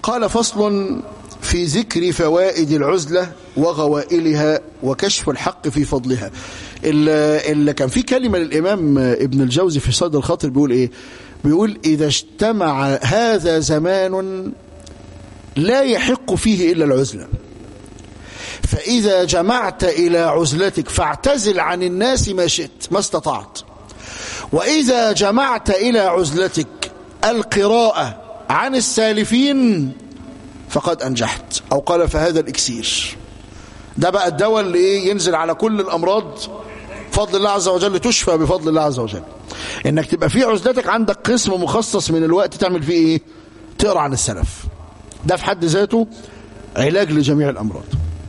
قال فصل في ذكر فوائد العزلة وغوائلها وكشف الحق في فضلها اللي كان في كلمة للإمام ابن الجوزي في صدر الخاطر بيقول إيه بيقول إذا اجتمع هذا زمان لا يحق فيه إلا العزلة فإذا جمعت إلى عزلتك فاعتزل عن الناس ما شئت ما استطعت وإذا جمعت إلى عزلتك القراءة عن السالفين فقد أنجحت أو قال فهذا الإكسير ده بقى الدواء اللي إيه ينزل على كل الأمراض فضل الله عز وجل تشفى بفضل الله عز وجل إنك تبقى في عزلتك عندك قسم مخصص من الوقت تعمل فيه إيه تقرأ عن السلف ده في حد ذاته علاج لجميع الأمراض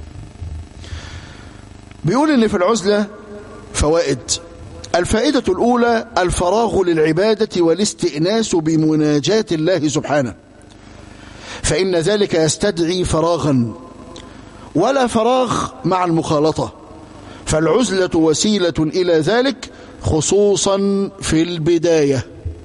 بيقول إن في العزلة فوائد الفائدة الأولى الفراغ للعبادة والاستئناس بمناجاة الله سبحانه فإن ذلك يستدعي فراغا ولا فراغ مع المخالطة فالعزلة وسيلة إلى ذلك خصوصا في البداية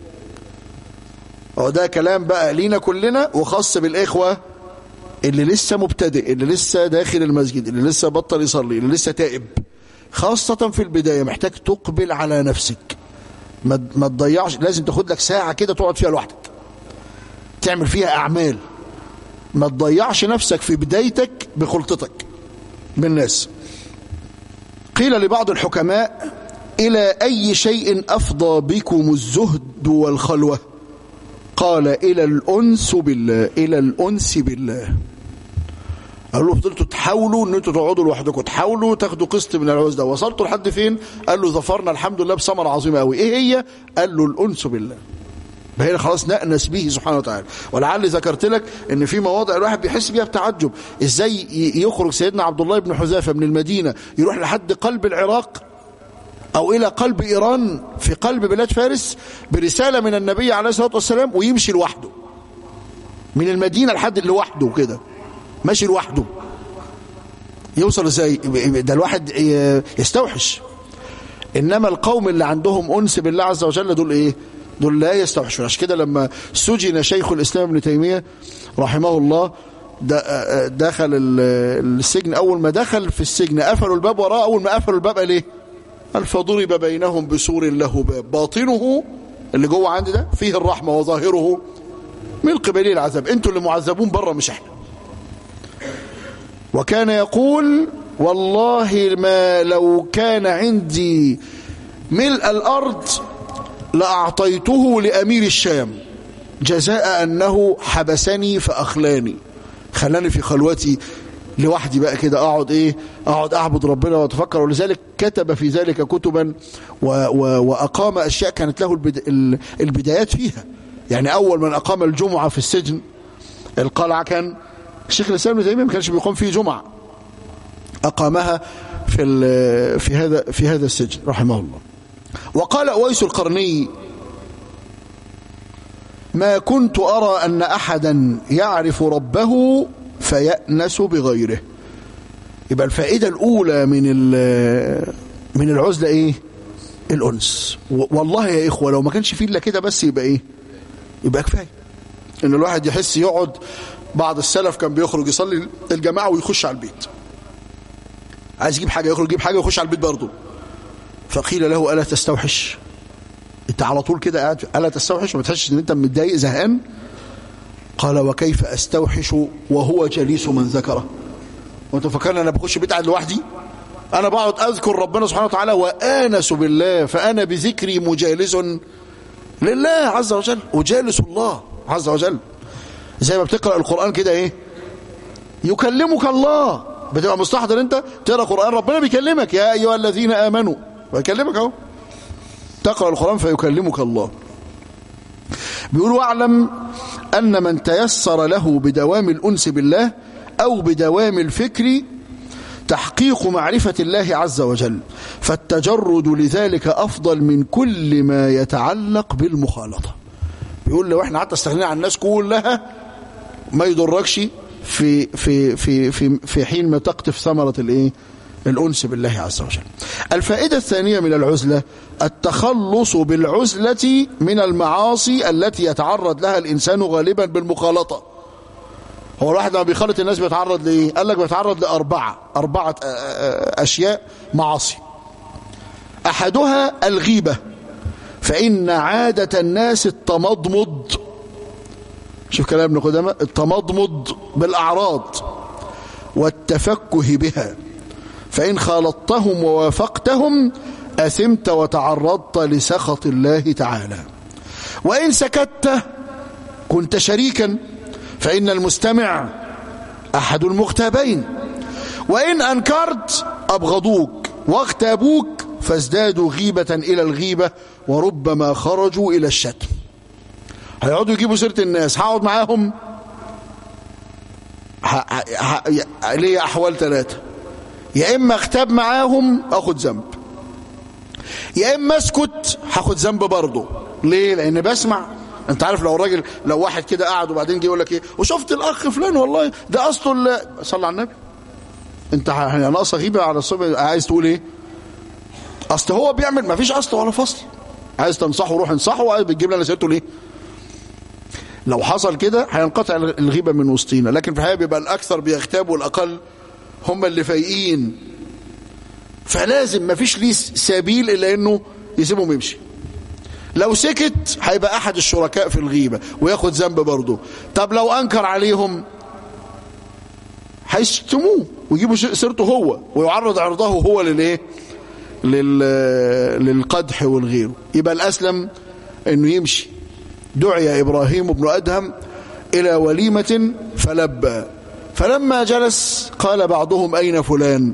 وده كلام بقى لينا كلنا وخاص بالإخوة اللي لسه مبتدئ اللي لسه داخل المسجد اللي لسه بطل يصلي اللي لسه تائب خاصة في البداية محتاج تقبل على نفسك ما تضيعش لازم تاخد لك ساعة كده تقعد فيها لوحدك تعمل فيها أعمال ما تضيعش نفسك في بدايتك بخلطتك بالناس قيل لبعض الحكماء إلى أي شيء أفضى بكم الزهد والخلوة قال إلى الأنس بالله إلى الأنس بالله قال له فضلتوا تحاولوا ان انتوا تقعدوا لوحدكم تحاولوا تاخدوا قسط من العوز ده وصلتوا لحد فين قال له ظفرنا الحمد لله بثمره عظيمه قوي ايه هي قال له الانس بالله بقينا خلاص نأنس به سبحانه وتعالى ولعل ذكرت لك ان في مواضع الواحد بيحس بيها بتعجب ازاي يخرج سيدنا عبد الله بن حذافه من المدينه يروح لحد قلب العراق او الى قلب ايران في قلب بلاد فارس برساله من النبي عليه الصلاه والسلام ويمشي لوحده من المدينه لحد لوحده كده ماشي لوحده يوصل ازاي ده الواحد يستوحش انما القوم اللي عندهم انس بالله عز وجل دول ايه دول لا يستوحشون عشان كده لما سجن شيخ الاسلام ابن تيميه رحمه الله دخل السجن اول ما دخل في السجن قفلوا الباب وراه اول ما قفلوا الباب قال ايه قال فضرب بينهم بسور له باب باطنه اللي جوه عندي ده فيه الرحمه وظاهره من قبل العذاب انتوا اللي معذبون بره مش احنا وكان يقول والله ما لو كان عندي ملء الأرض لأعطيته لأمير الشام جزاء أنه حبسني فأخلاني خلاني في خلوتي لوحدي بقى كده أقعد إيه أقعد أعبد ربنا وأتفكر ولذلك كتب في ذلك كتبا و و وأقام أشياء كانت له البد البدايات فيها يعني أول من أقام الجمعة في السجن القلعة كان الشيخ الاسلام ابن تيميه ما كانش بيقوم فيه جمعه اقامها في في هذا في هذا السجن رحمه الله وقال اويس القرني ما كنت ارى ان احدا يعرف ربه فيأنس بغيره يبقى الفائده الاولى من من العزله ايه الانس والله يا اخوه لو ما كانش فيه الا كده بس يبقى ايه يبقى كفايه ان الواحد يحس يقعد بعض السلف كان بيخرج يصلي الجماعة ويخش على البيت عايز يجيب حاجة يخرج يجيب حاجة ويخش على البيت برضه فقيل له ألا تستوحش انت على طول كده قاعد ألا تستوحش وما تحسش ان انت متضايق زهقان قال وكيف استوحش وهو جليس من ذكره وانت فكرنا انا بخش بيت قاعد لوحدي انا بقعد اذكر ربنا سبحانه وتعالى وانس بالله فانا بذكري مجالس لله عز وجل اجالس الله عز وجل زي ما بتقرأ القرآن كده ايه يكلمك الله بتبقى مستحضر انت تقرأ قرآن ربنا بيكلمك يا أيها الذين آمنوا بيكلمك اهو تقرأ القرآن فيكلمك الله بيقول واعلم أن من تيسر له بدوام الأنس بالله أو بدوام الفكر تحقيق معرفة الله عز وجل فالتجرد لذلك أفضل من كل ما يتعلق بالمخالطة بيقول لو احنا حتى استغنينا عن الناس كلها ما يضركش في في في في في حين ما تقطف ثمرة الايه الأنس بالله عز وجل الفائدة الثانية من العزلة التخلص بالعزلة من المعاصي التي يتعرض لها الإنسان غالبا بالمخالطة هو الواحد لما بيخالط الناس بيتعرض لايه قال لك بيتعرض لاربعه اربعه اشياء معاصي احدها الغيبه فان عاده الناس التمضمض شوف كلام ابن قدامه التمضمض بالاعراض والتفكه بها فان خالطتهم ووافقتهم اثمت وتعرضت لسخط الله تعالى وان سكت كنت شريكا فإن المستمع أحد المغتابين وإن أنكرت أبغضوك واغتابوك فازدادوا غيبة إلى الغيبة وربما خرجوا إلى الشتم هيقعدوا يجيبوا سيرة الناس هقعد معاهم ليه أحوال ثلاثة يا إما اغتاب معاهم أخد ذنب يا إما اسكت هاخد ذنب برضه ليه لأن بسمع انت عارف لو الراجل لو واحد كده قعد وبعدين جه يقول لك ايه وشفت الاخ فلان والله ده اصله صلى على النبي انت ناقصه غيبه على الصبح عايز تقول ايه اصل هو بيعمل ما فيش اصل ولا فصل عايز تنصحه روح انصحه وعايز بتجيب لنا سيرته ليه لو حصل كده هينقطع الغيبه من وسطينا لكن في الحقيقه بيبقى الاكثر بيغتاب والاقل هم اللي فايقين فلازم ما فيش ليه سبيل الا انه يسيبهم يمشي لو سكت هيبقى احد الشركاء في الغيبة وياخد ذنب برضه طب لو انكر عليهم هيشتموه ويجيبوا سيرته هو ويعرض عرضه هو للايه لل... للقدح والغيره يبقى الاسلم انه يمشي دعي ابراهيم بن ادهم الى وليمة فلبى فلما جلس قال بعضهم اين فلان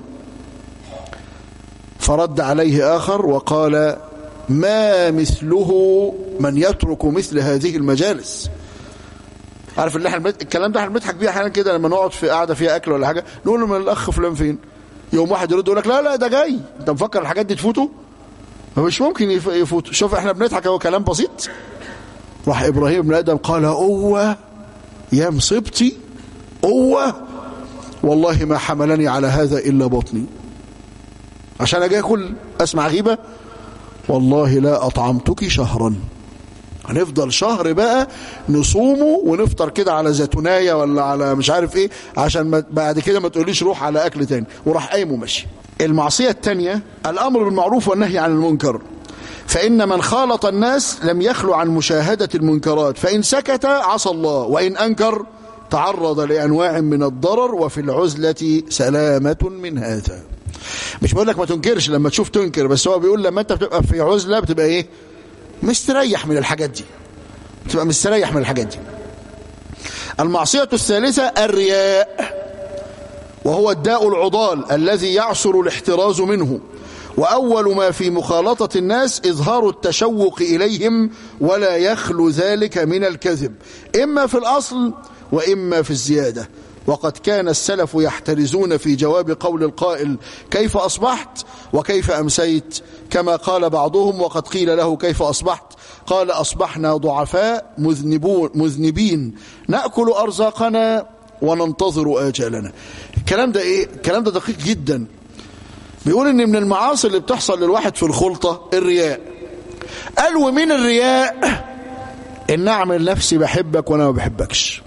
فرد عليه اخر وقال ما مثله من يترك مثل هذه المجالس عارف اللي احنا الكلام ده احنا بنضحك بيه احيانا كده لما نقعد في قاعده فيها اكل ولا حاجه نقول له من الاخ فلان فين يوم واحد يرد يقول لك لا لا ده جاي انت مفكر الحاجات دي تفوته مش ممكن يفوت شوف احنا بنضحك هو كلام بسيط راح ابراهيم بن ادم قال اوه يا مصيبتي اوه والله ما حملني على هذا الا بطني عشان اجي اكل اسمع غيبه والله لا أطعمتك شهرا هنفضل شهر بقى نصومه ونفطر كده على زيتوناية ولا على مش عارف ايه عشان ما بعد كده ما تقوليش روح على أكل تاني وراح قايم وماشي المعصية التانية الأمر بالمعروف والنهي عن المنكر فإن من خالط الناس لم يخلو عن مشاهدة المنكرات فإن سكت عصى الله وإن أنكر تعرض لأنواع من الضرر وفي العزلة سلامة من هذا مش بقول لك ما تنكرش لما تشوف تنكر بس هو بيقول لما انت بتبقى في عزله بتبقى ايه مستريح من الحاجات دي بتبقى مستريح من الحاجات دي المعصيه الثالثه الرياء وهو الداء العضال الذي يعسر الاحتراز منه وأول ما في مخالطة الناس إظهار التشوق إليهم ولا يخلو ذلك من الكذب إما في الأصل وإما في الزيادة وقد كان السلف يحترزون في جواب قول القائل كيف أصبحت وكيف أمسيت كما قال بعضهم وقد قيل له كيف أصبحت قال أصبحنا ضعفاء مذنبون مذنبين نأكل أرزاقنا وننتظر آجالنا الكلام ده إيه؟ الكلام ده دقيق جدا بيقول إن من المعاصي اللي بتحصل للواحد في الخلطة الرياء قال ومن الرياء إن أعمل نفسي بحبك وأنا ما بحبكش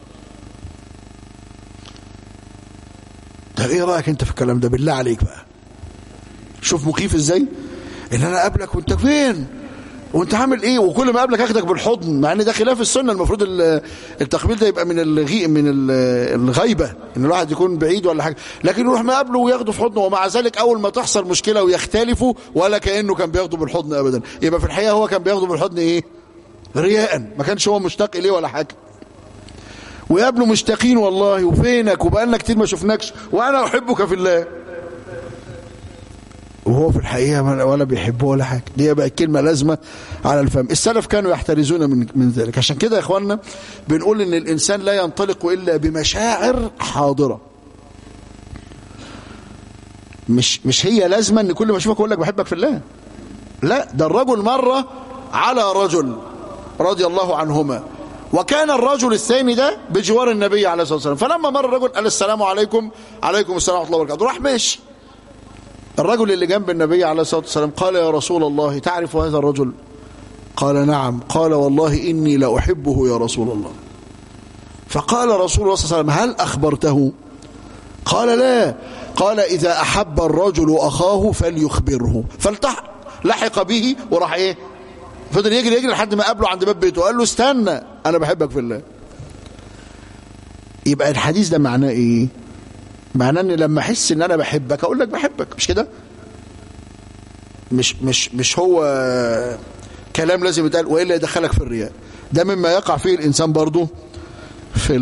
طب ايه رايك انت في الكلام ده بالله عليك بقى شوف مخيف ازاي ان انا اقابلك وانت فين وانت عامل ايه وكل ما اقابلك اخدك بالحضن مع ان ده خلاف السنه المفروض التقبيل ده يبقى من الغي من الغيبه ان الواحد يكون بعيد ولا حاجه لكن يروح مقابله وياخده في حضنه ومع ذلك اول ما تحصل مشكله ويختلفوا ولا كانه كان بياخده بالحضن ابدا يبقى في الحقيقه هو كان بياخده بالحضن ايه رياء ما كانش هو مشتاق اليه ولا حاجه ويقابلوا مشتاقين والله وفينك وبقالنا كتير ما شفناكش وانا احبك في الله وهو في الحقيقه ولا بيحبه ولا حاجه دي بقى الكلمه لازمه على الفم السلف كانوا يحترزون من من ذلك عشان كده يا اخواننا بنقول ان الانسان لا ينطلق الا بمشاعر حاضره مش مش هي لازمه ان كل ما اشوفك اقول لك بحبك في الله لا ده الرجل مره على رجل رضي الله عنهما وكان الرجل الثاني ده بجوار النبي عليه الصلاة والسلام فلما مر الرجل قال السلام عليكم عليكم السلام ورحمة الله وبركاته راح ماشي الرجل اللي جنب النبي عليه الصلاة والسلام قال يا رسول الله تعرف هذا الرجل قال نعم قال والله إني لأحبه يا رسول الله فقال رسول الله صلى الله عليه وسلم هل أخبرته قال لا قال إذا أحب الرجل أخاه فليخبره فالتحق لحق به وراح إيه فضل يجري يجري لحد ما قابله عند باب بيته قال له استنى أنا بحبك في الله يبقى الحديث ده معناه إيه معناه ان لما احس ان انا بحبك اقول لك بحبك مش كده مش مش مش هو كلام لازم يتقال والا يدخلك في الرياء ده مما يقع فيه الانسان برضه في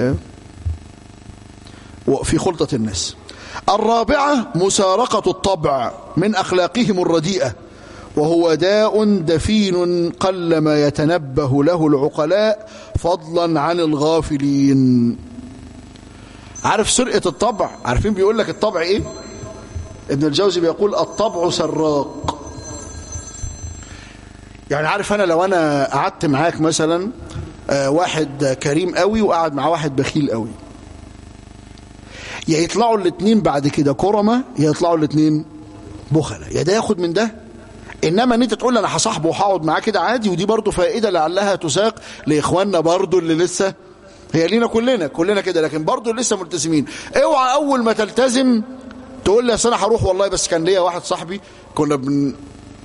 في خلطة الناس الرابعة مسارقة الطبع من أخلاقهم الرديئة وهو داء دفين قلما يتنبه له العقلاء فضلا عن الغافلين عارف سرقة الطبع عارفين بيقول لك الطبع ايه ابن الجوزي بيقول الطبع سراق يعني عارف انا لو انا قعدت معاك مثلا آه واحد كريم قوي وقعد مع واحد بخيل قوي يا يطلعوا الاثنين بعد كده كرمة يا يطلعوا الاثنين بخلة يا ده ياخد من ده انما ان انت تقول انا هصاحبه وهقعد معاه كده عادي ودي برضه فائده لعلها تساق لاخواننا برضه اللي لسه هي لينا كلنا كلنا كده لكن برضه لسه ملتزمين اوعى اول ما تلتزم تقول لي اصل انا هروح والله بس كان ليا واحد صاحبي كنا بن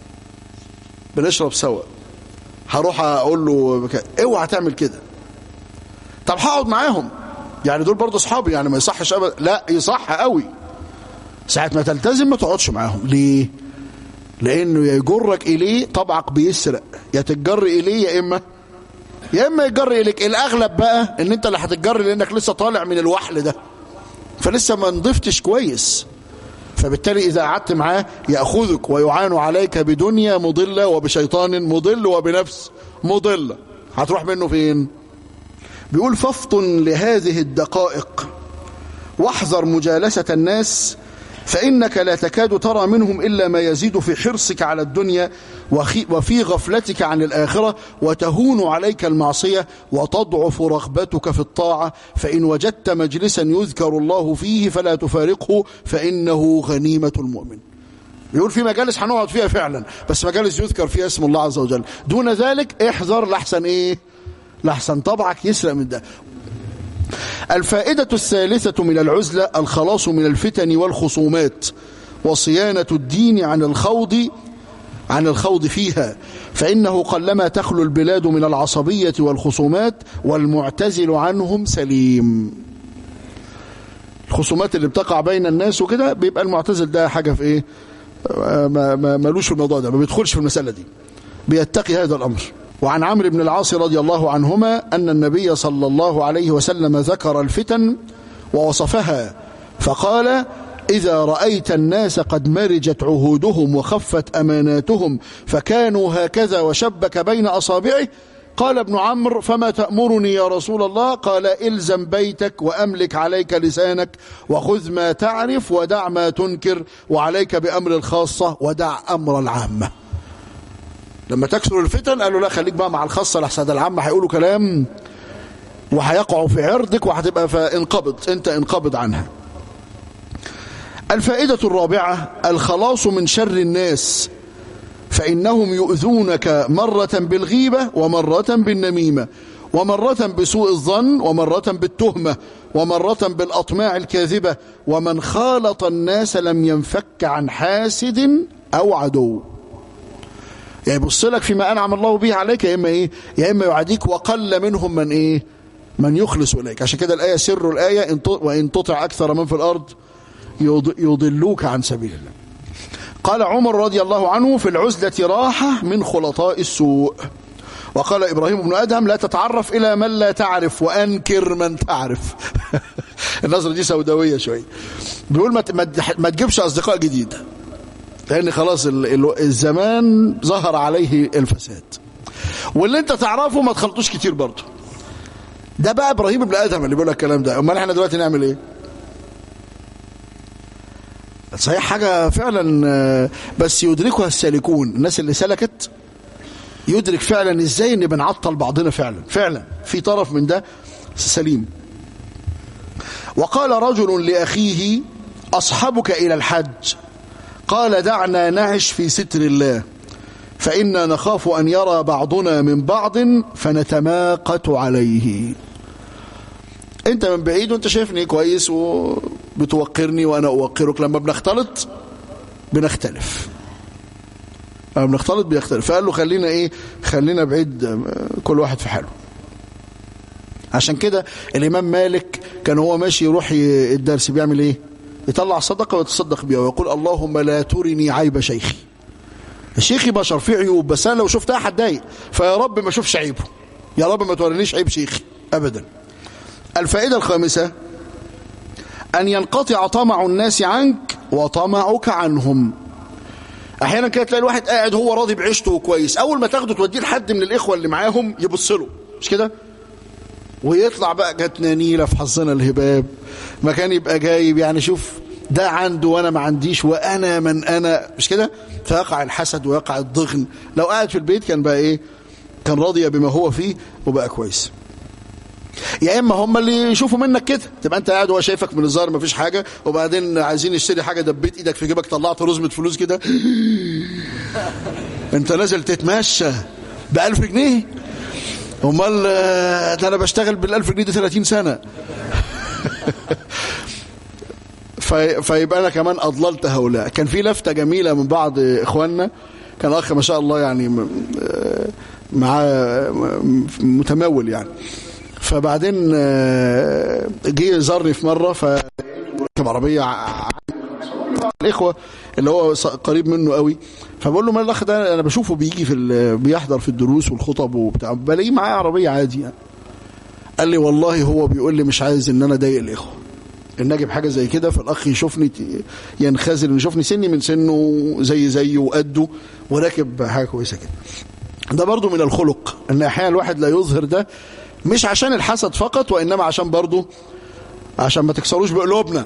بنشرب سوا هروح اقول له بك... اوعى تعمل كده طب هقعد معاهم يعني دول برضه اصحابي يعني ما يصحش ابدا لا يصح قوي ساعه ما تلتزم ما تقعدش معاهم ليه لانه يجرك اليه طبعك بيسرق يا تتجر اليه يا اما يا اما يتجر اليك الاغلب بقى ان انت اللي هتتجر لانك لسه طالع من الوحل ده فلسه ما نضفتش كويس فبالتالي اذا قعدت معاه ياخذك ويعان عليك بدنيا مضله وبشيطان مضل وبنفس مضله هتروح منه فين بيقول فافطن لهذه الدقائق واحذر مجالسه الناس فإنك لا تكاد ترى منهم إلا ما يزيد في حرصك على الدنيا وفي غفلتك عن الآخرة وتهون عليك المعصية وتضعف رغبتك في الطاعة فإن وجدت مجلسا يذكر الله فيه فلا تفارقه فإنه غنيمة المؤمن يقول في مجالس هنقعد فيها فعلا بس مجالس يذكر فيها اسم الله عز وجل دون ذلك احذر لحسن ايه لحسن طبعك يسرق من ده الفائدة الثالثة من العزلة الخلاص من الفتن والخصومات وصيانة الدين عن الخوض عن الخوض فيها فإنه قلما تخلو البلاد من العصبية والخصومات والمعتزل عنهم سليم الخصومات اللي بتقع بين الناس وكده بيبقى المعتزل ده حاجة في ايه ما ما ملوش في الموضوع ده ما بيدخلش في المسألة دي بيتقي هذا الأمر وعن عمرو بن العاص رضي الله عنهما أن النبي صلى الله عليه وسلم ذكر الفتن ووصفها فقال إذا رأيت الناس قد مرجت عهودهم وخفت أماناتهم فكانوا هكذا وشبك بين أصابعه قال ابن عمرو فما تأمرني يا رسول الله قال إلزم بيتك وأملك عليك لسانك وخذ ما تعرف ودع ما تنكر وعليك بأمر الخاصة ودع أمر العامة لما تكثر الفتن قالوا لا خليك بقى مع الخاصة لحسن العامة هيقولوا كلام وهيقعوا في عرضك وهتبقى فانقبض انت انقبض عنها الفائدة الرابعة الخلاص من شر الناس فإنهم يؤذونك مرة بالغيبة ومرة بالنميمة ومرة بسوء الظن ومرة بالتهمة ومرة بالأطماع الكاذبة ومن خالط الناس لم ينفك عن حاسد أو عدو يعني يبص لك فيما أنعم الله به عليك يا إما إيه يا إما يعاديك وقل منهم من إيه من يخلص إليك عشان كده الآية سر الآية وإن تطع أكثر من في الأرض يضلوك عن سبيل الله قال عمر رضي الله عنه في العزلة راحة من خلطاء السوء وقال إبراهيم بن أدهم لا تتعرف إلى من لا تعرف وأنكر من تعرف النظرة دي سوداوية شوية بيقول ما ما تجيبش أصدقاء جديد لأن خلاص الزمان ظهر عليه الفساد واللي انت تعرفه ما تخلطوش كتير برضه ده بقى إبراهيم بن أدهم اللي بيقول الكلام ده أمال احنا دلوقتي نعمل إيه صحيح حاجة فعلا بس يدركها السالكون الناس اللي سلكت يدرك فعلا ازاي ان بنعطل بعضنا فعلا فعلا في طرف من ده سليم وقال رجل لأخيه أصحبك إلى الحج قال دعنا نعش في ستر الله فإنا نخاف أن يرى بعضنا من بعض فنتماقت عليه انت من بعيد وانت شايفني كويس وبتوقرني وانا اوقرك لما بنختلط بنختلف لما بنختلط بيختلف فقال له خلينا ايه خلينا بعيد كل واحد في حاله عشان كده الامام مالك كان هو ماشي يروح الدرس بيعمل ايه يطلع صدقه ويتصدق بيها ويقول اللهم لا ترني عيب شيخي شيخي بشر فيه عيوب بس انا لو شفتها هتضايق فيا رب ما اشوفش عيبه يا رب ما تورينيش عيب شيخي ابدا الفائده الخامسه ان ينقطع طمع الناس عنك وطمعك عنهم احيانا كده تلاقي الواحد قاعد هو راضي بعيشته كويس اول ما تاخده توديه لحد من الاخوه اللي معاهم يبص له مش كده ويطلع بقى جاتنا نيله في حظنا الهباب ما كان يبقى جايب يعني شوف ده عنده وانا ما عنديش وانا من انا مش كده فيقع الحسد ويقع الضغن لو قاعد في البيت كان بقى ايه كان راضي بما هو فيه وبقى كويس يا اما هم اللي يشوفوا منك كده تبقى انت قاعد وهو شايفك من الظاهر مفيش حاجه وبعدين عايزين نشتري حاجه دبيت ايدك في جيبك طلعت رزمه فلوس كده انت نازل تتمشى ب 1000 جنيه امال ده انا بشتغل بال 1000 جنيه دي 30 سنه في فيبقى انا كمان اضللت هؤلاء كان في لفته جميله من بعض اخواننا كان اخ ما شاء الله يعني معاه متمول يعني فبعدين جه زارني في مره فركب عربيه الاخوه اللي هو قريب منه قوي فبقول له ما الاخ ده انا بشوفه بيجي في بيحضر في الدروس والخطب وبتاع بلاقيه معاه عربيه عادي يعني قال لي والله هو بيقول لي مش عايز ان انا اضايق الاخوه ان اجيب حاجه زي كده فالاخ يشوفني ينخزل يشوفني سني من سنه زي زيه وقده وراكب حاجه كويسه كده ده برضو من الخلق ان احيانا الواحد لا يظهر ده مش عشان الحسد فقط وانما عشان برضو عشان ما تكسروش بقلوبنا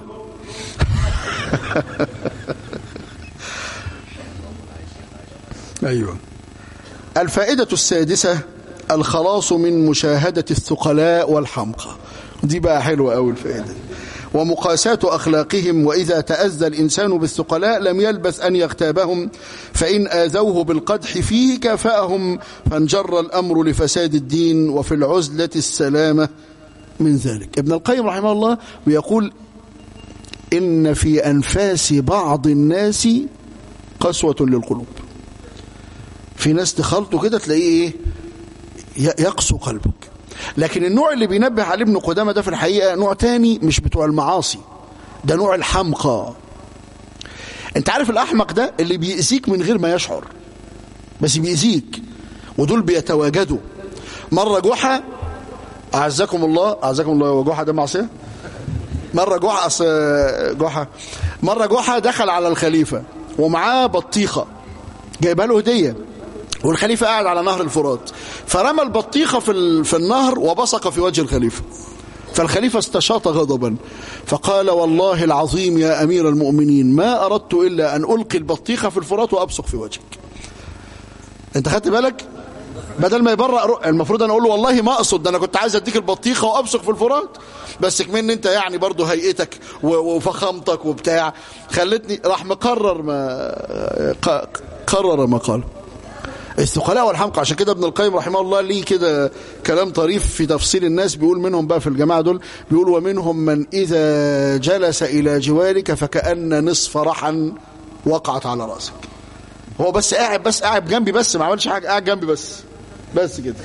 ايوه الفائده السادسه الخلاص من مشاهده الثقلاء والحمقى دي بقى حلوه قوي الفائده ومقاساة أخلاقهم وإذا تأذى الإنسان بالثقلاء لم يلبث أن يغتابهم فإن آذوه بالقدح فيه كافأهم فانجر الأمر لفساد الدين وفي العزلة السلامة من ذلك ابن القيم رحمه الله بيقول إن في أنفاس بعض الناس قسوة للقلوب في ناس تخلطه كده تلاقيه ايه يقسو قلبك لكن النوع اللي بينبه عليه ابن قدامة ده في الحقيقة نوع تاني مش بتوع المعاصي ده نوع الحمقى انت عارف الأحمق ده اللي بيأذيك من غير ما يشعر بس بيأذيك ودول بيتواجدوا مرة جحا أعزكم الله أعزكم الله وجحا ده معصية مرة جحا أصل جحا مرة جحا دخل على الخليفة ومعاه بطيخة جايبها له هدية والخليفة قاعد على نهر الفرات فرمى البطيخة في, في النهر وبصق في وجه الخليفة فالخليفة استشاط غضبا فقال والله العظيم يا أمير المؤمنين ما أردت إلا أن ألقي البطيخة في الفرات وأبصق في وجهك انت خدت بالك بدل ما يبرأ المفروض أنا أقول له والله ما أقصد ده أنا كنت عايز أديك البطيخة وأبصق في الفرات بس كمان أنت يعني برضه هيئتك وفخامتك وبتاع خلتني راح مقرر ما قرر ما قال الثقلاء والحمقى عشان كده ابن القيم رحمه الله ليه كده كلام طريف في تفصيل الناس بيقول منهم بقى في الجماعة دول بيقول ومنهم من إذا جلس إلى جوارك فكأن نصف رحا وقعت على رأسك هو بس قاعد بس قاعد جنبي بس ما عملش حاجة قاعد جنبي بس بس كده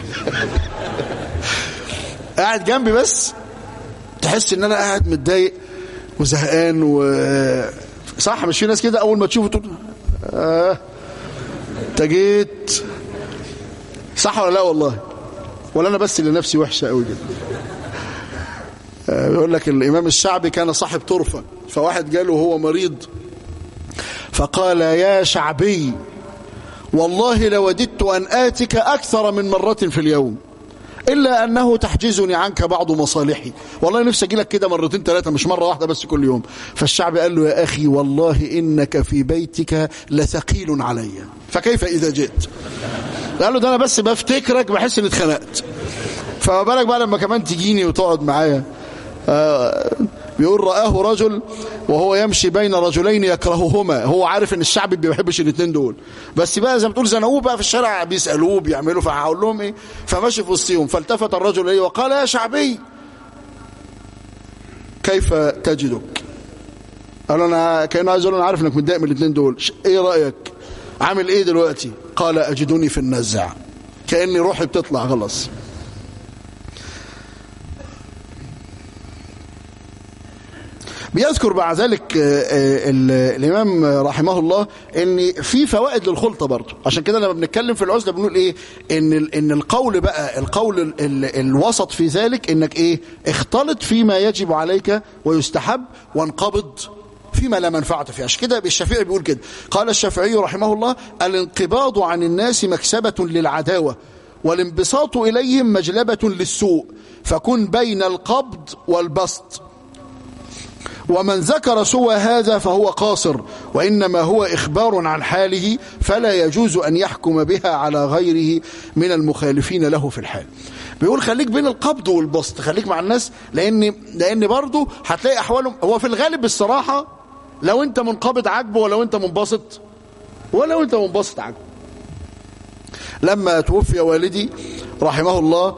قاعد جنبي بس تحس ان انا قاعد متضايق وزهقان و صح مش في ناس كده اول ما تشوفه تقول آه انت جيت صح ولا لا والله ولا انا بس اللي نفسي وحشه قوي كده يقول لك الامام الشعبي كان صاحب طرفه فواحد جاله وهو مريض فقال يا شعبي والله لوددت ان اتك اكثر من مره في اليوم إلا أنه تحجزني عنك بعض مصالحي والله نفسي أجي لك كده مرتين ثلاثة مش مرة واحدة بس كل يوم فالشعب قال له يا أخي والله إنك في بيتك لثقيل علي فكيف إذا جئت قال له ده أنا بس بفتكرك بحس إني اتخنقت فما بالك بقى لما كمان تجيني وتقعد معايا آه بيقول رآه رجل وهو يمشي بين رجلين يكرههما هو عارف ان الشعب ما بيحبش الاثنين دول بس بقى زي ما تقول زنقوه بقى في الشارع بيسالوه بيعملوا فهقول لهم ايه فماشي في وسطهم فالتفت الرجل اليه وقال يا شعبي كيف تجدك قال انا كانه عايز اقول انا عارف انك متضايق من الاثنين دول ش- ايه رايك عامل ايه دلوقتي قال اجدني في النزع كاني روحي بتطلع خلاص بيذكر بعد ذلك آه، آه، ال- الامام رحمه الله ان في فوائد للخلطه برضه عشان كده لما بنتكلم في العزله بنقول ايه ان ال- ان القول بقى القول ال- ال- الوسط في ذلك انك ايه اختلط فيما يجب عليك ويستحب وانقبض فيما لا منفعة فيه عشان كده الشافعي بيقول كده قال الشافعي رحمه الله الانقباض عن الناس مكسبة للعداوة والانبساط إليهم مجلبة للسوء فكن بين القبض والبسط ومن ذكر سوى هذا فهو قاصر وإنما هو إخبار عن حاله فلا يجوز أن يحكم بها على غيره من المخالفين له في الحال بيقول خليك بين القبض والبسط خليك مع الناس لأن لأن برضه هتلاقي أحوالهم هو في الغالب الصراحة لو أنت منقبض عاجبه ولو أنت منبسط ولو أنت منبسط عاجبه لما توفي والدي رحمه الله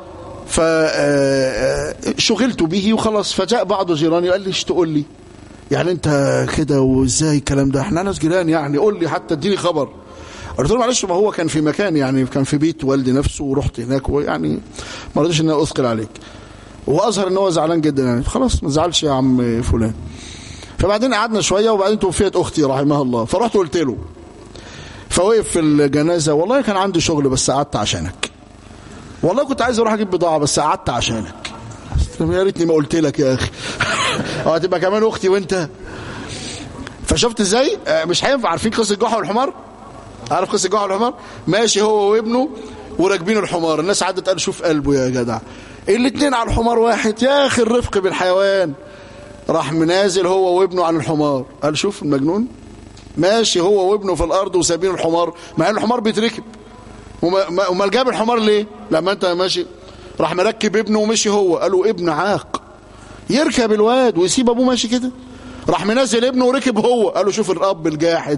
فشغلت به وخلاص فجاء بعض جيراني قال لي ايش تقول لي يعني انت كده وازاي الكلام ده احنا ناس جيران يعني قول لي حتى اديني خبر قلت له معلش ما هو كان في مكان يعني كان في بيت والدي نفسه ورحت هناك ويعني ما رضيتش ان انا اثقل عليك واظهر ان هو زعلان جدا يعني خلاص ما تزعلش يا عم فلان فبعدين قعدنا شويه وبعدين توفيت اختي رحمها الله فرحت قلت له فوقف في الجنازه والله كان عندي شغل بس قعدت عشانك والله كنت عايز اروح اجيب بضاعه بس قعدت عشانك طب يا ريتني ما قلت لك يا اخي اه هتبقى كمان اختي وانت فشفت ازاي آه، مش هينفع عارفين قصه جحا والحمار عارف قصه جحا والحمار ماشي هو وابنه وراكبين الحمار الناس عدت قال شوف قلبه يا جدع الاثنين على الحمار واحد يا اخي الرفق بالحيوان راح منازل هو وابنه عن الحمار قال شوف المجنون ماشي هو وابنه في الارض وسابين الحمار مع ان الحمار بيتركب وما- ما- امال جاب الحمار ليه لما انت ماشي راح مركب ابنه ومشي هو قالوا ابن عاق يركب الواد ويسيب ابوه ماشي كده راح منزل ابنه وركب هو قالوا شوف الاب الجاحد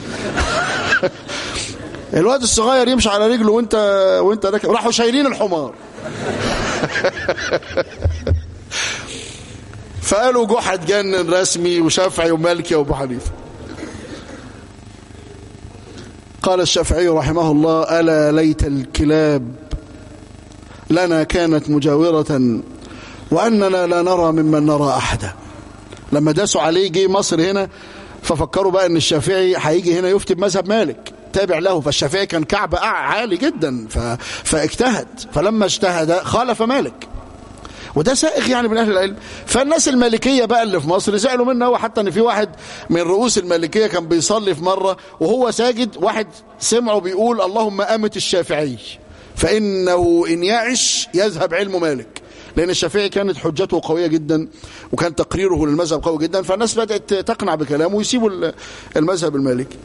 الواد الصغير يمشي على رجله وانت وانت راكب راحوا شايلين الحمار فقالوا جحا اتجنن رسمي وشافعي ومالكي وابو حنيفه قال الشافعي رحمه الله ألا ليت الكلاب لنا كانت مجاورة وأننا لا نرى ممن نرى أحدا لما داسوا عليه جه مصر هنا ففكروا بقى أن الشافعي هيجي هنا يفتي بمذهب مالك تابع له فالشافعي كان كعب عالي جدا ف... فاجتهد فلما اجتهد خالف مالك وده سائغ يعني من اهل العلم فالناس المالكيه بقى اللي في مصر زعلوا منه هو حتى ان في واحد من رؤوس المالكيه كان بيصلي في مره وهو ساجد واحد سمعه بيقول اللهم امت الشافعي فانه ان يعش يذهب علم مالك لان الشافعي كانت حجته قويه جدا وكان تقريره للمذهب قوي جدا فالناس بدات تقنع بكلامه ويسيبوا المذهب المالكي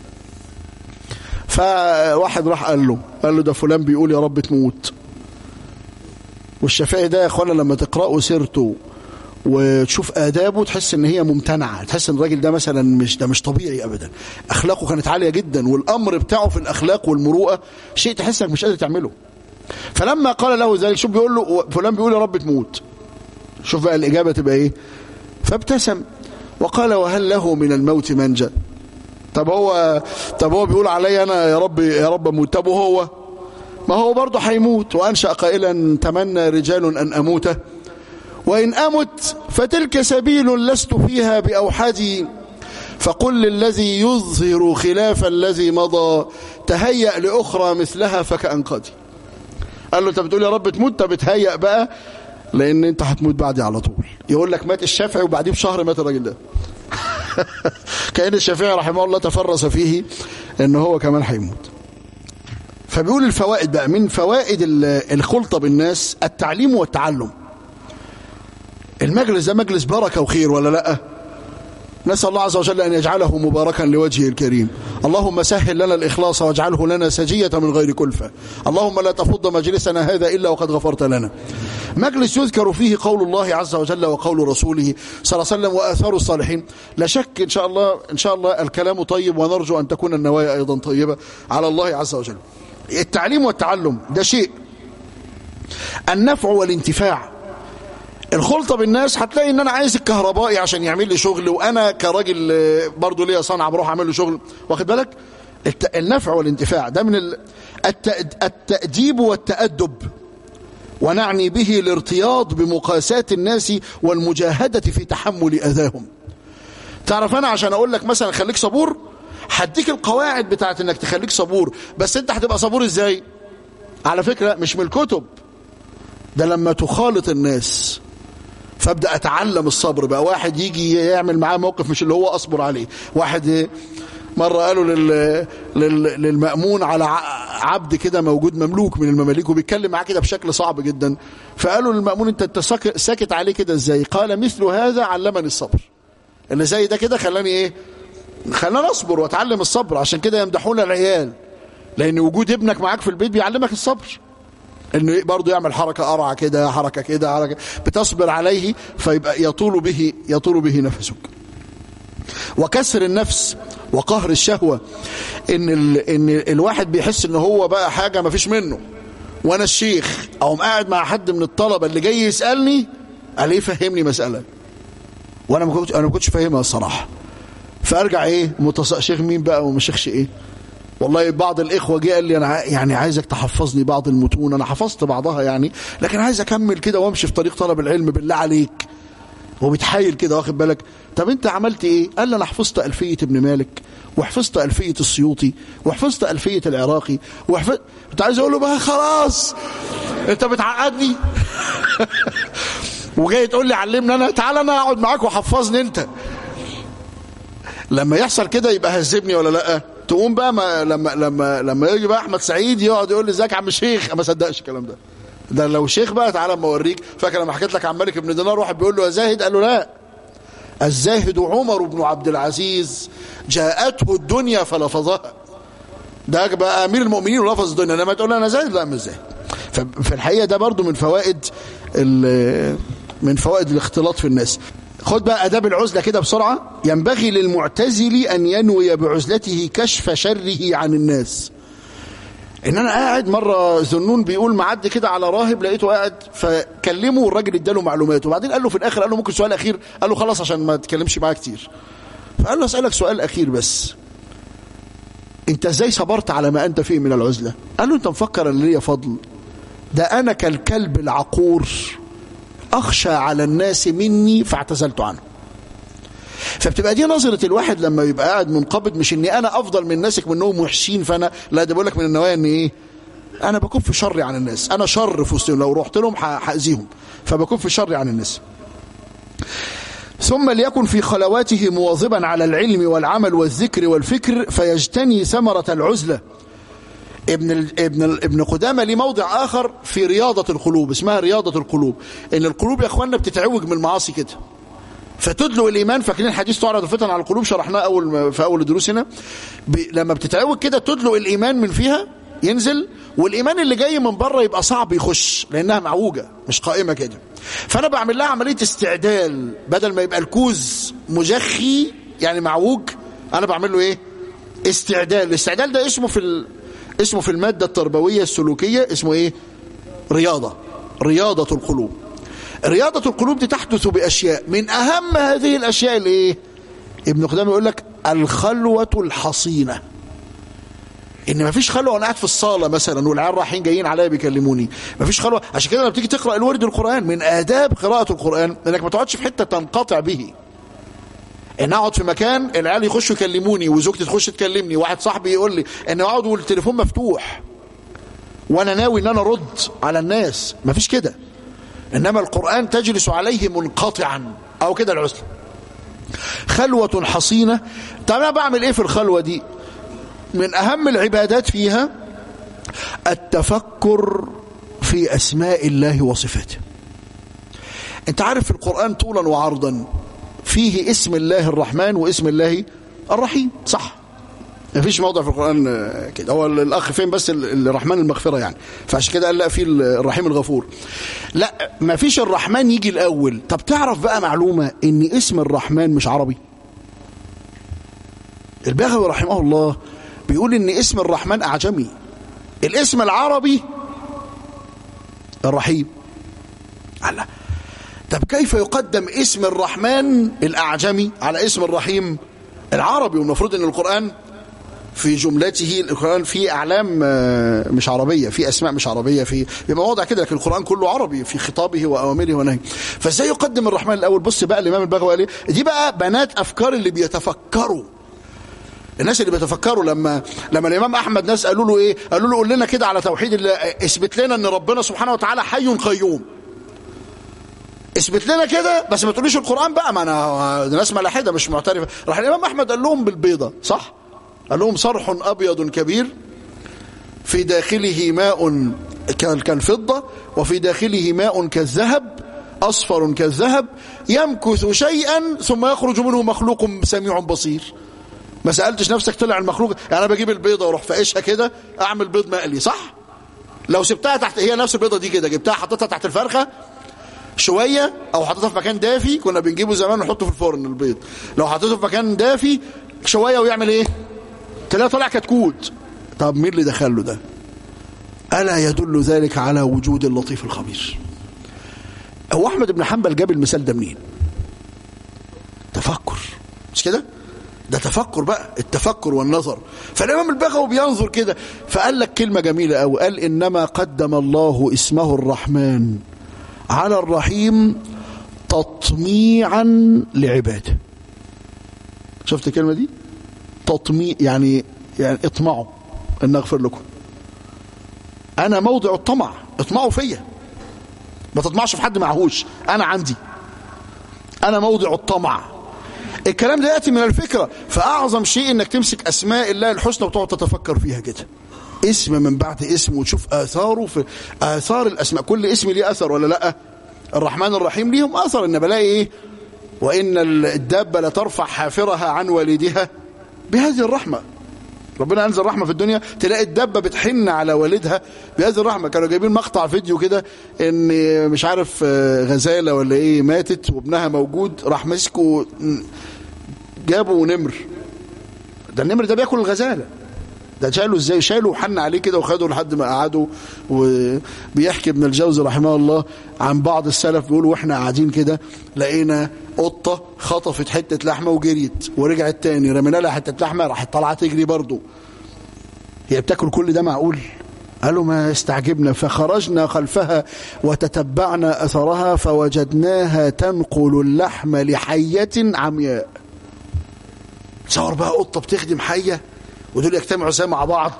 فواحد راح قال له قال له ده فلان بيقول يا رب تموت والشافعي ده يا اخوانا لما تقرأوا سيرته وتشوف آدابه تحس ان هي ممتنعة تحس ان الراجل ده مثلا مش ده مش طبيعي ابدا اخلاقه كانت عالية جدا والامر بتاعه في الاخلاق والمروءة شيء تحس انك مش قادر تعمله فلما قال له ذلك شوف بيقول له فلان بيقول يا رب تموت شوف بقى الاجابة تبقى ايه فابتسم وقال وهل له من الموت منجا طب هو طب هو بيقول علي انا يا رب يا رب اموت طب وهو ما هو برضه هيموت وأنشأ قائلا تمنى رجال أن أموت وإن أمت فتلك سبيل لست فيها بأوحدي فقل للذي يظهر خلاف الذي مضى تهيأ لأخرى مثلها فكأنقدي قال له انت بتقول يا رب تموت طب تهيأ بقى لأن أنت هتموت بعدي على طول يقول لك مات الشافعي وبعديه بشهر مات الراجل ده كأن الشافعي رحمه الله تفرس فيه أنه هو كمان هيموت فبيقول الفوائد بقى من فوائد الخلطة بالناس التعليم والتعلم المجلس ده مجلس بركة وخير ولا لا نسأل الله عز وجل أن يجعله مباركا لوجهه الكريم اللهم سهل لنا الإخلاص واجعله لنا سجية من غير كلفة اللهم لا تفض مجلسنا هذا إلا وقد غفرت لنا مجلس يذكر فيه قول الله عز وجل وقول رسوله صلى الله عليه وسلم وآثار الصالحين لا شك إن شاء الله إن شاء الله الكلام طيب ونرجو أن تكون النوايا أيضا طيبة على الله عز وجل التعليم والتعلم ده شيء النفع والانتفاع الخلطه بالناس هتلاقي ان انا عايز الكهربائي عشان يعمل لي شغل وانا كراجل برضه ليا صنعه بروح اعمل له شغل واخد بالك النفع والانتفاع ده من التأديب والتأدب ونعني به الارتياض بمقاساة الناس والمجاهدة في تحمل أذاهم تعرف أنا عشان أقول لك مثلا خليك صبور هديك القواعد بتاعت انك تخليك صبور بس انت هتبقى صبور ازاي على فكرة مش من الكتب ده لما تخالط الناس فابدا اتعلم الصبر بقى واحد يجي يعمل معاه موقف مش اللي هو اصبر عليه واحد مرة قالوا لل... لل... للمأمون على عبد كده موجود مملوك من المماليك وبيتكلم معاه كده بشكل صعب جدا فقالوا للمأمون انت انت ساكت عليه كده ازاي قال مثل هذا علمني الصبر اللي زي ده كده خلاني ايه خلاني اصبر واتعلم الصبر عشان كده يمدحون العيال لان وجود ابنك معاك في البيت بيعلمك الصبر انه برضه يعمل حركه قرعه كده حركه كده حركه بتصبر عليه فيبقى يطول به يطول به نفسك وكسر النفس وقهر الشهوه ان ال... ان الواحد بيحس ان هو بقى حاجه ما فيش منه وانا الشيخ او قاعد مع حد من الطلبه اللي جاي يسالني قال ايه فهمني مساله وانا ما كنتش انا ما كنتش فاهمها الصراحه فارجع ايه متص... شيخ مين بقى وما شيخش ايه والله بعض الاخوه جه قال لي انا يعني عايزك تحفظني بعض المتون انا حفظت بعضها يعني لكن عايز اكمل كده وامشي في طريق طلب العلم بالله عليك هو بيتحايل كده واخد بالك طب انت عملت ايه قال لي انا حفظت الفيه ابن مالك وحفظت الفيه السيوطي وحفظت الفيه العراقي وحفظت انت عايز اقول له بقى خلاص انت بتعقدني وجاي تقول لي علمني انا تعالى انا اقعد معاك وحفظني انت لما يحصل كده يبقى هزبني ولا لا تقوم بقى ما لما لما لما يجي بقى احمد سعيد يقعد يقول لي ازيك يا عم شيخ ما صدقش الكلام ده ده لو شيخ بقى تعالى اما اوريك فاكر لما حكيت لك عن مالك بن دينار واحد بيقول له يا زاهد قال له لا الزاهد عمر بن عبد العزيز جاءته الدنيا فلفظها ده بقى امير المؤمنين ولفظ الدنيا لما تقول انا زاهد لا مش زاهد ففي الحقيقه ده برضو من فوائد من فوائد الاختلاط في الناس خد بقى اداب العزله كده بسرعه ينبغي للمعتزل ان ينوي بعزلته كشف شره عن الناس ان انا قاعد مره ذنون بيقول معدي كده على راهب لقيته قاعد فكلمه والراجل اداله معلومات وبعدين قال له في الاخر قال له ممكن سؤال اخير قال له خلاص عشان ما تتكلمش معايا كتير فقال له اسالك سؤال اخير بس انت ازاي صبرت على ما انت فيه من العزله قال له انت مفكر ان ليا فضل ده انا كالكلب العقور اخشى على الناس مني فاعتزلت عنه فبتبقى دي نظرة الواحد لما يبقى قاعد منقبض مش اني انا افضل من الناس منهم وحشين فانا لا ده بقول لك من النوايا ان ايه انا بكف شري عن الناس انا شر في وسطهم لو رحت لهم هاذيهم فبكف شري عن الناس ثم ليكن في خلواته مواظبا على العلم والعمل والذكر والفكر فيجتني ثمرة العزلة ابن ال ابن ال ابن قدامه ليه موضع اخر في رياضه القلوب اسمها رياضه القلوب ان القلوب يا اخوانا بتتعوج من المعاصي كده فتدلو الايمان فاكرين حديث تعرض الفتن على القلوب شرحناه اول في اول الدروس هنا لما بتتعوج كده تدلو الايمان من فيها ينزل والايمان اللي جاي من بره يبقى صعب يخش لانها معوجه مش قائمه كده فانا بعمل لها عمليه استعدال بدل ما يبقى الكوز مجخي يعني معوج انا بعمل له ايه استعدال الاستعدال ده اسمه في ال... اسمه في المادة التربوية السلوكية اسمه ايه رياضة رياضة القلوب رياضة القلوب دي تحدث بأشياء من أهم هذه الأشياء اللي ايه ابن قدامه يقول لك الخلوة الحصينة ان مفيش خلوه وانا قاعد في الصاله مثلا والعيال رايحين جايين عليا بيكلموني مفيش خلوه عشان كده لما بتيجي تقرا الورد القران من اداب قراءه القران انك ما تقعدش في حته تنقطع به ان اقعد في مكان العيال يخشوا يكلموني وزوجتي تخش تكلمني واحد صاحبي يقول لي ان اقعد والتليفون مفتوح وانا ناوي ان انا ارد على الناس مفيش كده انما القران تجلس عليه منقطعا او كده العزله خلوه حصينه طب انا بعمل ايه في الخلوه دي من اهم العبادات فيها التفكر في اسماء الله وصفاته انت عارف في القران طولا وعرضا فيه اسم الله الرحمن واسم الله الرحيم صح ما فيش موضع في القرآن كده هو الأخ فين بس الرحمن المغفرة يعني فعشان كده قال لا في الرحيم الغفور لا ما فيش الرحمن يجي الأول طب تعرف بقى معلومة إن اسم الرحمن مش عربي الباغوي رحمه الله بيقول إن اسم الرحمن أعجمي الاسم العربي الرحيم الله طب كيف يقدم اسم الرحمن الأعجمي على اسم الرحيم العربي والمفروض أن القرآن في جملته القرآن فيه أعلام آه، مش عربية في أسماء مش عربية في بيبقى واضح كده لكن القرآن كله عربي في خطابه وأوامره ونهيه فازاي يقدم الرحمن الأول بص بقى الإمام البغوي قال إيه دي بقى بنات أفكار اللي بيتفكروا الناس اللي بيتفكروا لما لما الامام احمد ناس قالوا له ايه قالوا له قول لنا كده على توحيد الله اثبت لنا ان ربنا سبحانه وتعالى حي قيوم اثبت لنا كده بس ما تقوليش القران بقى ما انا ده ناس ملاحده مش معترفه راح الامام احمد قال لهم بالبيضه صح قال لهم صرح ابيض كبير في داخله ماء كالفضه وفي داخله ماء كالذهب اصفر كالذهب يمكث شيئا ثم يخرج منه مخلوق سميع بصير ما سالتش نفسك طلع المخلوق يعني انا بجيب البيضه واروح فاقشها كده اعمل بيض مقلي صح لو سبتها تحت هي نفس البيضه دي كده جبتها حطيتها تحت الفرخه شويه او حطيتها في مكان دافي كنا بنجيبه زمان ونحطه في الفرن البيض لو حطيته في مكان دافي شويه ويعمل ايه تلاقيه طلع كتكوت طب مين اللي دخله ده الا يدل ذلك على وجود اللطيف الخبير هو احمد بن حنبل جاب المثال ده منين تفكر مش كده ده تفكر بقى التفكر والنظر فالامام البغوي بينظر كده فقال لك كلمه جميله قوي قال انما قدم الله اسمه الرحمن على الرحيم تطميعا لعباده شفت الكلمه دي تطميع يعني يعني اطمعوا ان اغفر لكم انا موضع الطمع اطمعوا فيا ما تطمعش في حد معهوش انا عندي انا موضع الطمع الكلام ده ياتي من الفكره فاعظم شيء انك تمسك اسماء الله الحسنى وتقعد تتفكر فيها كده اسم من بعد اسم وتشوف اثاره في اثار الاسماء كل اسم ليه اثر ولا لا الرحمن الرحيم ليهم اثر ان بلاقي ايه وان الدابه لترفع حافرها عن والدها بهذه الرحمه ربنا انزل رحمه في الدنيا تلاقي الدبه بتحن على والدها بهذه الرحمه كانوا جايبين مقطع فيديو كده ان مش عارف غزاله ولا ايه ماتت وابنها موجود راح مسكوا جابوا نمر ده النمر ده بياكل الغزاله ده شاله ازاي شاله وحن عليه كده وخده لحد ما قعدوا وبيحكي ابن الجوزي رحمه الله عن بعض السلف بيقولوا واحنا قاعدين كده لقينا قطه خطفت حته لحمه وجريت ورجعت تاني رمينا لها حته لحمه راحت طالعه تجري برضه هي بتاكل كل ده معقول قالوا ما استعجبنا فخرجنا خلفها وتتبعنا اثرها فوجدناها تنقل اللحم لحيه عمياء تصور بقى قطه بتخدم حيه ودول يجتمعوا زي مع بعض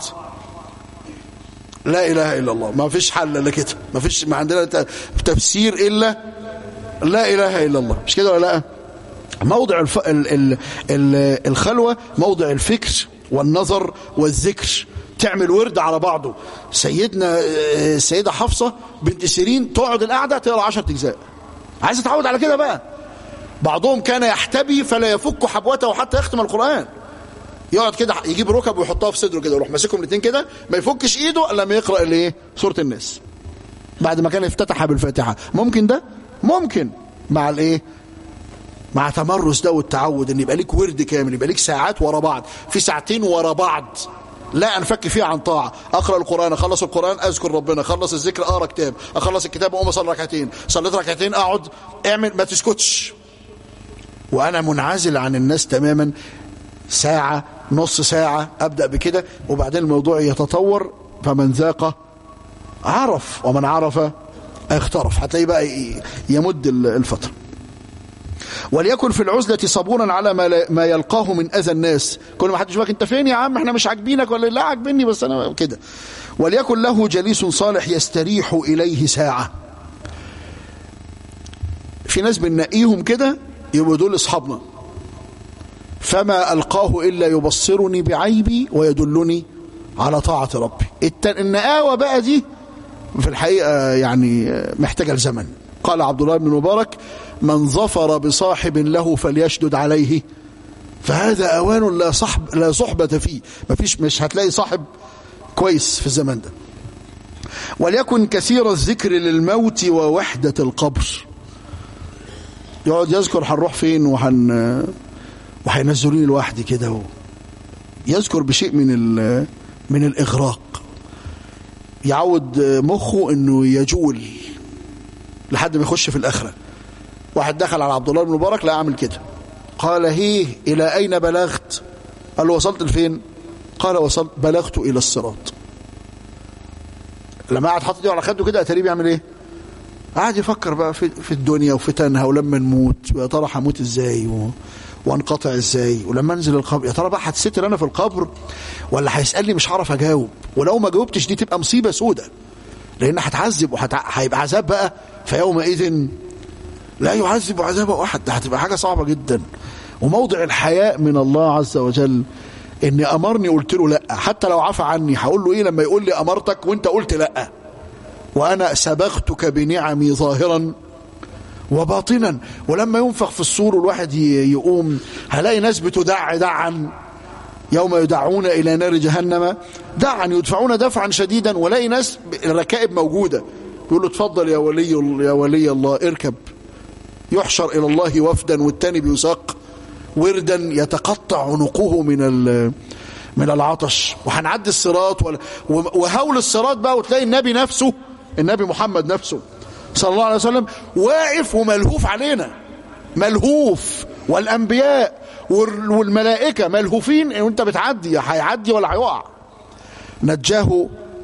لا اله الا الله ما فيش حل الا كده ما فيش ما عندنا تفسير الا لا اله الا الله مش كده ولا لا موضع الف... ال... ال... ال... الخلوه موضع الفكر والنظر والذكر تعمل ورد على بعضه سيدنا السيده حفصه بنت سيرين تقعد القعده تقرا 10 اجزاء عايز تتعود على كده بقى بعضهم كان يحتبي فلا يفك حبوته حتى يختم القران يقعد كده يجيب ركب ويحطها في صدره كده ويروح ماسكهم الاثنين كده ما يفكش ايده الا لما يقرا الايه سوره الناس بعد ما كان افتتح بالفاتحه ممكن ده ممكن مع الايه مع تمرس ده والتعود ان يبقى ليك ورد كامل يبقى ليك ساعات ورا بعض في ساعتين ورا بعض لا انفك فيها عن طاعه اقرا القران اخلص القران اذكر ربنا اخلص الذكر اقرا كتاب اخلص الكتاب اقوم اصلي ركعتين صليت ركعتين اقعد اعمل ما تسكتش وانا منعزل عن الناس تماما ساعه نص ساعة أبدأ بكده وبعدين الموضوع يتطور فمن ذاق عرف ومن عرف اخترف هتلاقيه بقى يمد الفترة وليكن في العزلة صبورا على ما, ما يلقاه من أذى الناس كل ما حد يشوفك أنت فين يا عم احنا مش عاجبينك ولا لا عاجبني بس أنا كده وليكن له جليس صالح يستريح إليه ساعة في ناس بننقيهم كده يبقوا دول أصحابنا فما ألقاه إلا يبصرني بعيبي ويدلني على طاعة ربي النقاوة بقى دي في الحقيقة يعني محتاجة الزمن قال عبد الله بن مبارك من ظفر بصاحب له فليشدد عليه فهذا أوان لا صحب لا صحبة فيه مفيش مش هتلاقي صاحب كويس في الزمن ده وليكن كثير الذكر للموت ووحدة القبر يقعد يذكر هنروح فين وهن وهينزلوني لوحدي كده و... يذكر بشيء من من الاغراق يعود مخه انه يجول لحد ما يخش في الاخره واحد دخل على عبد الله بن مبارك لا اعمل كده قال هيه الى اين بلغت قال له وصلت لفين قال وصلت بلغت الى الصراط لما قعد حاطط ايده على خده كده اتاريه بيعمل ايه قعد يفكر بقى في, في الدنيا وفتنها ولما نموت ويا ترى هموت ازاي و... وانقطع ازاي ولما انزل القبر يا ترى بقى هتستر انا في القبر ولا هيسالني مش هعرف اجاوب ولو ما جاوبتش دي تبقى مصيبه سودة لان هتعذب وهيبقى عذاب بقى فيومئذ لا يعذب عذاب احد ده هتبقى حاجه صعبه جدا وموضع الحياء من الله عز وجل اني امرني قلت له لا حتى لو عفى عني هقول له ايه لما يقول لي امرتك وانت قلت لا وانا سبغتك بنعمي ظاهرا وباطنا ولما ينفخ في الصور والواحد يقوم هلاقي ناس بتدع دعا يوم يدعون الى نار جهنم دعا يدفعون دفعا شديدا ولاقي ناس الركائب موجوده يقول له اتفضل يا ولي يا ولي الله اركب يحشر الى الله وفدا والتاني بيساق وردا يتقطع عنقه من من العطش وهنعدي الصراط وهول الصراط بقى وتلاقي النبي نفسه النبي محمد نفسه صلى الله عليه وسلم واقف وملهوف علينا ملهوف والانبياء والملائكه ملهوفين وانت بتعدي هيعدي ولا هيقع نجاه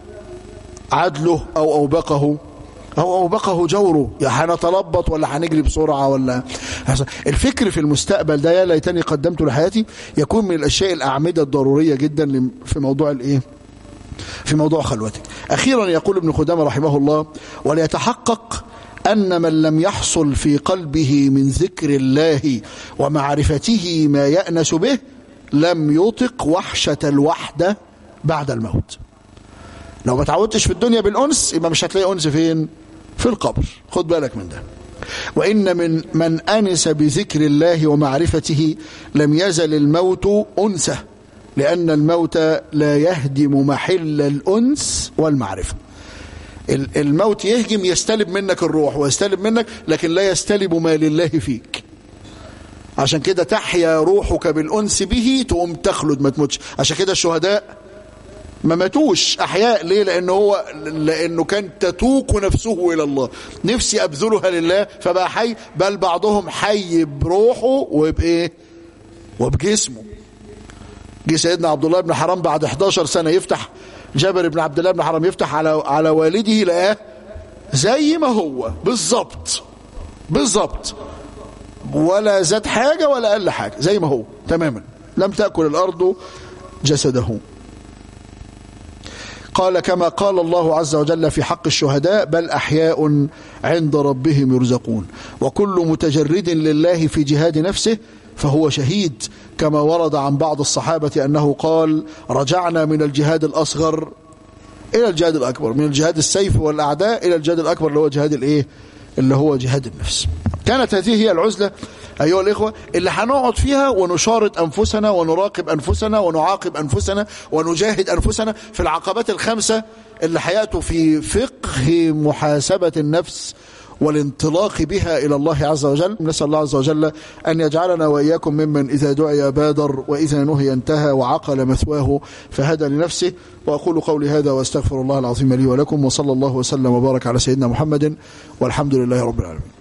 عدله او اوبقه او اوبقه جوره يا هنتلبط ولا هنجري بسرعه ولا الفكر في المستقبل ده يا ليتني قدمته لحياتي يكون من الاشياء الاعمده الضروريه جدا في موضوع الايه في موضوع خلوتك أخيرا يقول ابن خدامة رحمه الله وليتحقق أن من لم يحصل في قلبه من ذكر الله ومعرفته ما يأنس به لم يطق وحشة الوحدة بعد الموت لو ما تعودتش في الدنيا بالأنس يبقى مش هتلاقي أنس فين في القبر خد بالك من ده وإن من من أنس بذكر الله ومعرفته لم يزل الموت أنسه لأن الموت لا يهدم محل الأنس والمعرفة الموت يهجم يستلب منك الروح ويستلب منك لكن لا يستلب ما لله فيك عشان كده تحيا روحك بالأنس به تقوم تخلد ما تموتش عشان كده الشهداء ما ماتوش أحياء ليه لأنه هو لأنه كان تتوق نفسه إلى الله نفسي أبذلها لله فبقى حي بل بعضهم حي بروحه وبإيه وبجسمه جه سيدنا عبد الله بن حرام بعد 11 سنة يفتح جابر بن عبد الله بن حرام يفتح على على والده لقاه زي ما هو بالظبط بالظبط ولا زاد حاجة ولا قل حاجة زي ما هو تماما لم تأكل الأرض جسده قال كما قال الله عز وجل في حق الشهداء بل أحياء عند ربهم يرزقون وكل متجرد لله في جهاد نفسه فهو شهيد كما ورد عن بعض الصحابة أنه قال رجعنا من الجهاد الأصغر إلى الجهاد الأكبر من الجهاد السيف والأعداء إلى الجهاد الأكبر اللي هو جهاد الإيه اللي هو جهاد النفس كانت هذه هي العزلة أيها الإخوة اللي هنقعد فيها ونشارط أنفسنا ونراقب أنفسنا ونعاقب أنفسنا ونجاهد أنفسنا في العقبات الخمسة اللي حياته في فقه محاسبة النفس والانطلاق بها إلى الله عز وجل نسأل الله عز وجل أن يجعلنا وإياكم ممن إذا دعي بادر وإذا نهي انتهى وعقل مثواه فهدى لنفسه وأقول قولي هذا وأستغفر الله العظيم لي ولكم وصلى الله وسلم وبارك على سيدنا محمد والحمد لله رب العالمين